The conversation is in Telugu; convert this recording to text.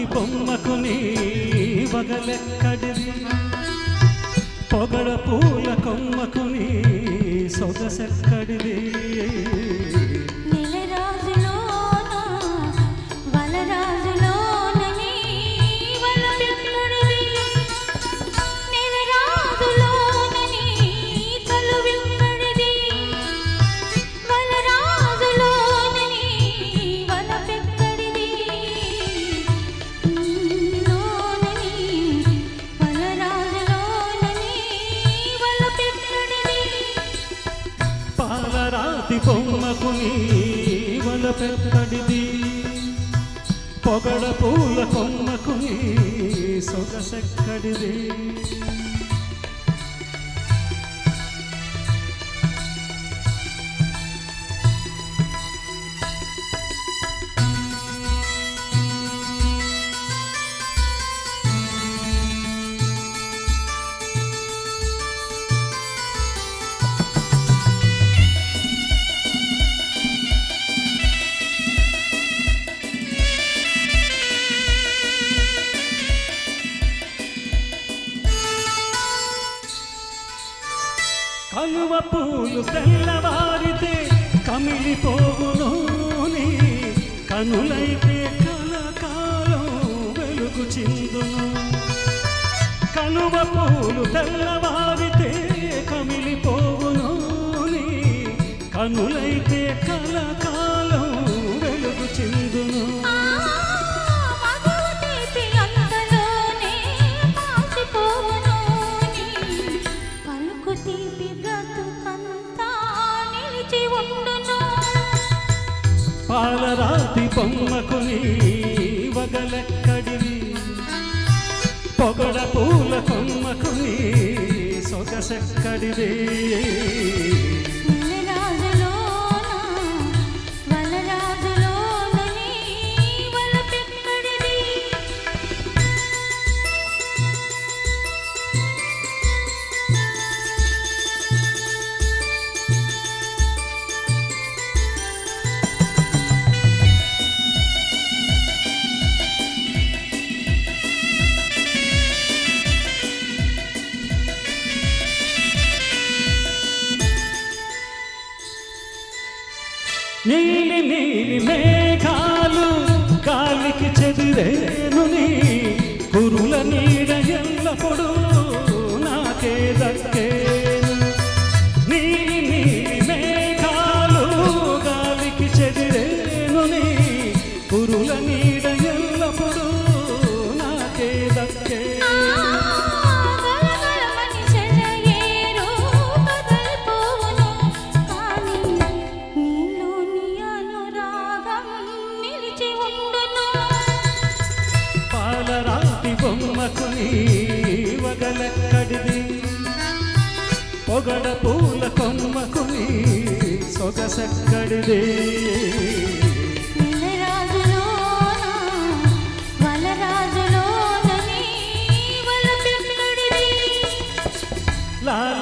పాలరాతి బొమ్మకు నీ వగలెక్కడిది పొగడ పూల కొమ్మకు నీ సొగసెక్కడిది నెలరాజులోన వలరాజులోన నీ వలపెక్కడిది నెలరాజులోన నీ చలువెక్కడిది వలరాజులోన నీ వలపెక్కడిది లోన నీ వలరాజులోన నీ వలపెక్కడిది పాలరాతి బొమ్మకు నీ వలపెక్కడిది పొగడ పూల కొమ్మకు నీ సొగసెక్కడిది కలువ పూలు తెల్లవారితే కమిలిపోవును నీ కనులైతే కలకాలం వెలుగు చిందును కలువ పూలు తెల్లవారితే కమిలిపోవును నీ కనులైతే కలకాలం వెలుగు చిందును ఆ మగవతీపి అంతలోనే పాసిపోవును నీ పలుకు తీపి బ్రతుకంతా నిలిచి ఉండును పాలరాతి బొమ్మకు నీ వగలెక్కడివి పొగడ పూల కొమ్మకు నీ సొగసెక్కడిది నెలరాజులోన వలరాజులోన నీ వలపెక్కడిది నీలి నీలి మేఘాలు గాలికి చెదిరేను నీ కురుల నీడ ఎల్లప్పుడు నాకే దక్కేను నీలి నీలి మేఘాలు గాలికి చెదిరేను నీ కురుల నీడ ఎల్లప్పుడు నాకే దక్కేను గలగలమని చెలయేరు కదలిపోవును కానీ నీలోని అనురాగం నిలిచి ఉండును పాలరాతి బొమ్మకు నీ వగలెక్కడిది పొగడ పూల కొమ్మకు నీ సొగసెక్కడిది నెలరాజులోన వలరాజులోన నీ వలపెక్కడిది లాల